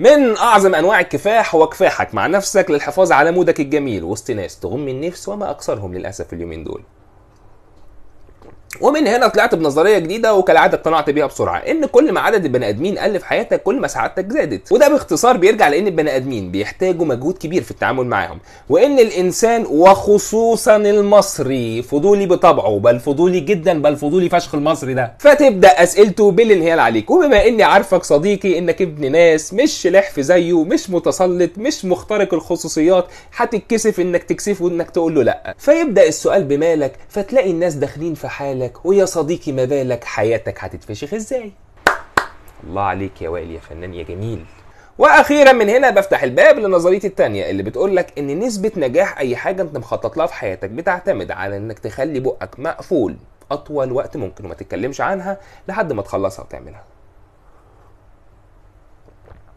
من اعظم انواع الكفاح هو كفاحك مع نفسك للحفاظ على مودك الجميل وسط ناس تغم النفس وما اكثرهم للاسف اليومين دول ومن هنا طلعت بنظريه جديده وكالعاده اقتنعت بيها بسرعه ان كل ما عدد البني ادمين قل في حياتك كل ما سعادتك زادت وده باختصار بيرجع لان البني ادمين بيحتاجوا مجهود كبير في التعامل معاهم وان الانسان وخصوصا المصري فضولي بطبعه بل فضولي جدا بل فضولي فشخ المصري ده فتبدا اسئلته بالانهيال عليك وبما اني عارفك صديقي انك ابن ناس مش لحف زيه مش متسلط مش مخترق الخصوصيات هتتكسف انك تكسفه انك تقول له لا فيبدا السؤال بمالك فتلاقي الناس داخلين في حالك ويا صديقي ما بالك حياتك هتتفشخ ازاي الله عليك يا وائل يا فنان يا جميل واخيرا من هنا بفتح الباب لنظريتي التانية اللي بتقول لك ان نسبة نجاح اي حاجة انت مخطط لها في حياتك بتعتمد على انك تخلي بقك مقفول اطول وقت ممكن وما تتكلمش عنها لحد ما تخلصها وتعملها